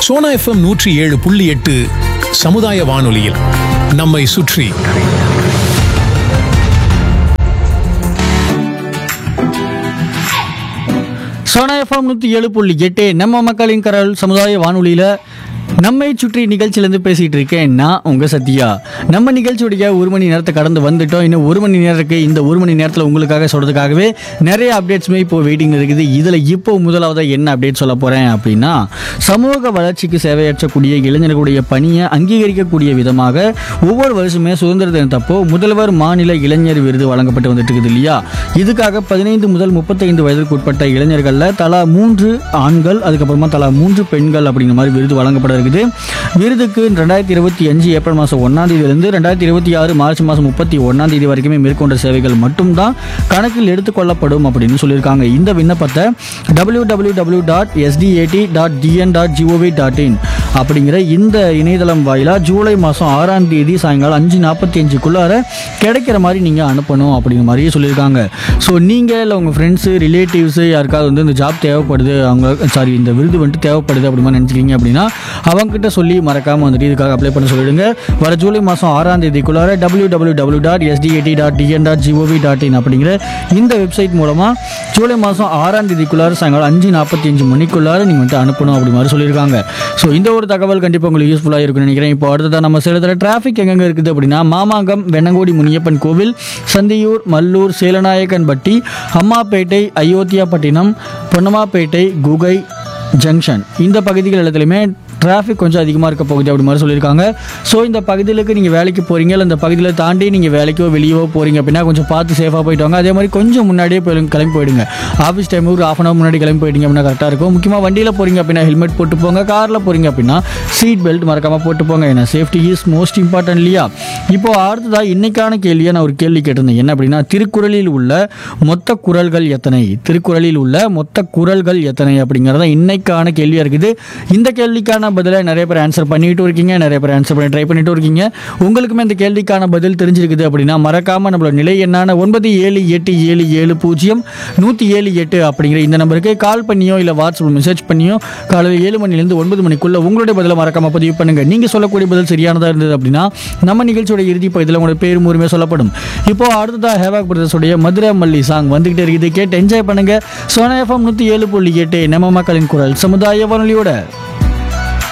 Sona FM நூற்றி ஏழு புள்ளி எட்டு சமுதாய வானொலியில் நம்மை சுற்றி சோனா எஃப்எம் நூற்றி ஏழு புள்ளி எட்டு நம்ம மக்களின் கரல் சமுதாய வானொலியில் நம்மை சுற்றி நிகழ்ச்சியிலேருந்து பேசிகிட்டு இருக்கேன் நான் உங்கள் சத்யா நம்ம நிகழ்ச்சியுடைய ஒரு மணி நேரத்தை கடந்து வந்துட்டோம் இன்னும் ஒரு மணி நேரத்துக்கு இந்த ஒரு மணி நேரத்தில் உங்களுக்காக சொல்கிறதுக்காகவே நிறைய அப்டேட்ஸுமே இப்போ வெயிட்டிங் இருக்குது இதில் இப்போ முதலாவது என்ன அப்டேட் சொல்ல போகிறேன் அப்படின்னா சமூக வளர்ச்சிக்கு சேவையாற்றக்கூடிய இளைஞர்களுடைய பணியை அங்கீகரிக்கக்கூடிய விதமாக ஒவ்வொரு வருஷமே சுதந்திர தினத்தப்போ முதல்வர் மாநில இளைஞர் விருது வழங்கப்பட்டு வந்துட்டு இருக்குது இல்லையா இதுக்காக பதினைந்து முதல் முப்பத்தைந்து வயதிற்கு உட்பட்ட இளைஞர்களில் தலா மூன்று ஆண்கள் அதுக்கப்புறமா தலா மூன்று பெண்கள் அப்படிங்கிற மாதிரி விருது வழங்கப்பட இருக்குது விருதுக்கு ரெண்டாயிரத்தி இருபத்தி அஞ்சு ஏப்ரல் மாதம் ஒன்றாம் தேதியிலிருந்து ரெண்டாயிரத்தி இருபத்தி ஆறு மார்ச் மாதம் முப்பத்தி ஒன்றாம் தேதி வரைக்குமே மேற்கொண்ட சேவைகள் மட்டும்தான் கணக்கில் எடுத்துக்கொள்ளப்படும் அப்படின்னு சொல்லியிருக்காங்க இந்த விண்ணப்பத்தை W W W dot SDAT dot TN dot gov dot in அப்படிங்கிற இந்த இணையதளம் வாயிலாக ஜூலை மாதம் ஆறாம் தேதி சாயங்காலம் அஞ்சு நாற்பத்தி அஞ்சுக்குள்ளார கிடைக்கிற மாதிரி நீங்கள் அனுப்பணும் அப்படிங்கிற மாதிரியே சொல்லியிருக்காங்க ஸோ நீங்கள் இல்லை உங்கள் ஃப்ரெண்ட்ஸு ரிலேட்டிவ்ஸு யாருக்காவது வந்து இந்த ஜாப் தேவைப்படுது அவங்க சாரி இந்த விருது வந்துட்டு தேவைப்படுது அப்படி மாதிரி நினச்சிக்கிங்க அப்படின்னா அவங்ககிட்ட சொல்லி மறக்காமல் வந்துட்டு இதுக்காக அப்ளை பண்ண சொல்லிடுங்க வர ஜூலை மாதம் ஆறாம் தேதிக்குள்ளார W W W dot SDAT dot TN dot gov dot in அப்படிங்கிற இந்த வெப்சைட் மூலமாக ஜூலை மாதம் ஆறாம் தேதிக்குள்ளார சாயங்காலம் அஞ்சு நாற்பத்தி அஞ்சு மணிக்குள்ளார நீங்கள் வந்துட்டு அனுப்பணும் அப்படி மாதிரி சொல்லியிருக்காங்க ஸோ இந்த ஒரு தகவல் கண்டிப்பாக உங்களுக்கு யூஸ்ஃபுல்லாக இருக்கும்னு நினைக்கிறேன் இப்போ அடுத்ததாக நம்ம சேலத்தில் டிராஃபிக் எங்கெங்கே இருக்குது அப்படின்னா மாமாங்கம் வெண்ணங்கோடி முனியப்பன் கோவில் சந்தியூர் மல்லூர் சேலநாயக்கன்பட்டி அம்மாப்பேட்டை அயோத்தியாப்பட்டினம் பொன்னமாப்பேட்டை குகை ஜங்ஷன் இந்த பகுதிகள் எல்லாத்துலேயுமே டிராஃபிக் கொஞ்சம் அதிகமாக இருக்க போகுது அப்படி மாதிரி சொல்லியிருக்காங்க ஸோ இந்த பகுதிகளுக்கு நீங்கள் வேலைக்கு போகிறீங்க இல்லை இந்த பகுதியில் தாண்டி நீங்கள் வேலைக்கோ வெளியவோ போகிறீங்க அப்படின்னா கொஞ்சம் பார்த்து சேஃபாக போயிட்டு வாங்க அதே மாதிரி கொஞ்சம் முன்னாடியே போய் கிளம்பி போயிடுங்க ஆஃபீஸ் டைம் ஒரு ஆஃப் அன் ஹவர் முன்னாடி கிளம்பி போயிட்டீங்க அப்படின்னா கரெக்டாக இருக்கும் முக்கியமாக வண்டியில் போகிறீங்க அப்படின்னா ஹெல்மெட் போட்டு போங்க காரில் போகிறீங்க அப்படின்னா சீட் பெல்ட் மறக்காமல் போட்டு போங்க ஏன்னா சேஃப்டி இஸ் மோஸ்ட் இம்பார்ட்டன்ட் இல்லையா இப்போ அடுத்ததாக இன்னைக்கான கேள்வியை நான் ஒரு கேள்வி கேட்டிருந்தேன் என்ன அப்படின்னா திருக்குறளில் உள்ள மொத்த குறள்கள் எத்தனை திருக்குறளில் உள்ள மொத்த குறள்கள் எத்தனை அப்படிங்கிறத இன்னைக்கான கேள்வியாக இருக்குது இந்த கேள்விக்கான பதிலை நிறைய பேர் ஆன்சர் பண்ணிட்டு இருக்கீங்க நிறைய பேர் ஆன்சர் பண்ணி ட்ரை பண்ணிட்டு இருக்கீங்க உங்களுக்குமே இந்த கேள்விக்கான பதில் தெரிஞ்சிருக்குது அப்படின்னா மறக்காமல் நம்மளோட நிலை என்னான ஒன்பது ஏழு எட்டு ஏழு ஏழு பூஜ்ஜியம் நூற்றி ஏழு எட்டு அப்படிங்கிற இந்த நம்பருக்கு கால் பண்ணியோ இல்லை வாட்ஸ்அப் மெசேஜ் பண்ணியோ காலையில் ஏழு மணிலேருந்து ஒன்பது மணிக்குள்ள உங்களுடைய பதிலை மறக்காமல் பதிவு பண்ணுங்க நீங்கள் சொல்லக்கூடிய பதில் சரியானதாக இருந்தது அப்படின்னா நம்ம நிகழ்ச்சியோட இறுதி பகுதியில் உங்களோட பேரும் உரிமை சொல்லப்படும் இப்போ அடுத்ததாக ஹேவாக் பிரதர்ஸோடைய மதுரை மல்லி சாங் வந்துகிட்டே இருக்குது கேட்டு என்ஜாய் பண்ணுங்க சோனா எஃப்எம் நூற்றி ஏழு புள்ளி எட்டு நம்ம மக்களின் குரல் சமுதாய வானொலியோட